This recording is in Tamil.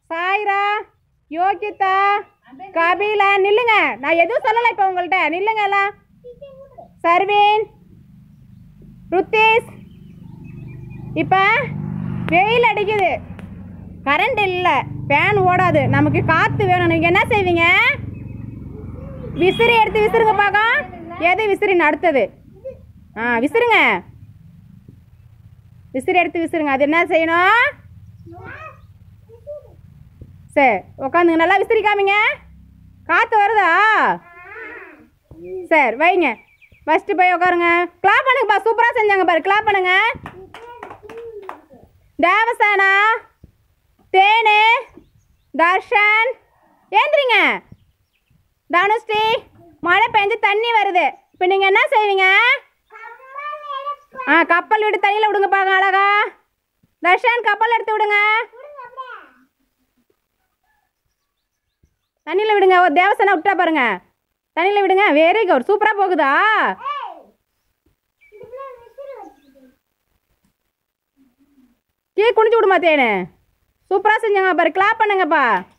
சாய்ரா யோகிதா கபிலா நில்லுங்க நான் எதுவும் சொல்லலை இப்போ உங்கள்கிட்ட நில்லுங்க எல்லாம் சர்வீன் ருத்தீஸ் இப்போ வெயில் அடிக்குது கரண்ட் இல்லை ஃபேன் ஓடாது நமக்கு காற்று வேணும் நீங்கள் என்ன செய்வீங்க விசிறி எடுத்து விசிறுங்க பார்க்க எது விசிறி அடுத்தது ஆ விசிறுங்க விசிறி எடுத்து விசிறுங்க அது என்ன செய்யணும் சரி உட்காந்துங்க நல்லா விசிறி காமிங்க காற்று வருதா சரி வைங்க ஃபஸ்ட்டு போய் உட்காருங்க கிளாப் பண்ணுங்கப்பா சூப்பராக செஞ்சாங்க பாரு கிளாப் பண்ணுங்க தேவசேனா தேனு தர்ஷன் ஏந்திரிங்க தனுஷ்டி மழை பெஞ்சு தண்ணி வருது இப்போ நீங்கள் என்ன செய்வீங்க ஆ கப்பல் விட்டு தண்ணியில் விடுங்க பாங்க அழகா தர்ஷன் கப்பல் எடுத்து விடுங்க தண்ணியில் விடுங்க ஒரு தேவசேனா விட்டா பாருங்க தண்ணியில் விடுங்க வெரி குட் சூப்பராக போகுதா கீ குனிச்சு விடுமா தேனு சூப்பராக செஞ்சாங்க பாரு கிளாப் பண்ணுங்கப்பா